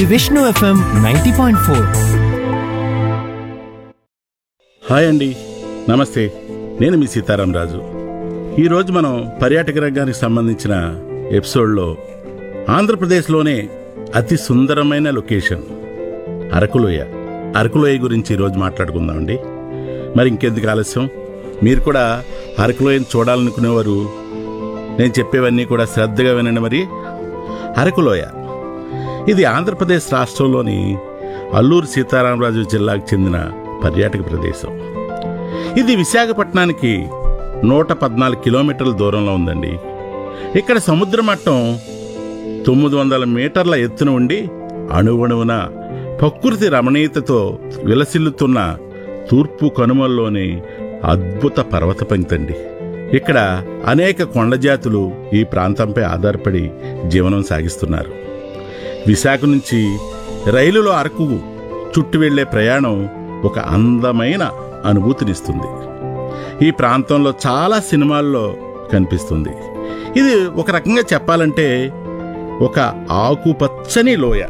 Vishnu FM ninety point four hi అండి నమస్తే నేను మీ సీతారాం రాజు ఈరోజు మనం పర్యాటక రంగానికి సంబంధించిన ఎపిసోడ్లో ఆంధ్రప్రదేశ్లోనే అతి సుందరమైన లొకేషన్ అరకులోయ అరకులోయ గురించి ఈరోజు మాట్లాడుకుందామండి మరి ఇంకెందుకు ఆలస్యం మీరు కూడా అరకులోయని చూడాలనుకునేవారు నేను చెప్పేవన్నీ కూడా శ్రద్ధగా వినండి మరి అరకులోయ ఇది ఆంధ్రప్రదేశ్ రాష్ట్రంలోని అల్లూరు సీతారామరాజు జిల్లాకు చెందిన పర్యాటక ప్రదేశం ఇది విశాఖపట్నానికి నూట పద్నాలుగు కిలోమీటర్ల దూరంలో ఉందండి ఇక్కడ సముద్ర మట్టం తొమ్మిది వందల మీటర్ల ఎత్తున ఉండి అణువణువున ప్రకృతి రమణీయతతో విలసిల్లుతున్న తూర్పు కనుమల్లోని అద్భుత పర్వత పంక్తండి ఇక్కడ అనేక కొండ జాతులు ఈ ప్రాంతంపై ఆధారపడి జీవనం సాగిస్తున్నారు విశాఖ నుంచి రైలులో అరకు చుట్టు వెళ్లే ప్రయాణం ఒక అందమైన అనుభూతినిస్తుంది ఈ ప్రాంతంలో చాలా సినిమాల్లో కనిపిస్తుంది ఇది ఒక రకంగా చెప్పాలంటే ఒక ఆకుపచ్చని లోయ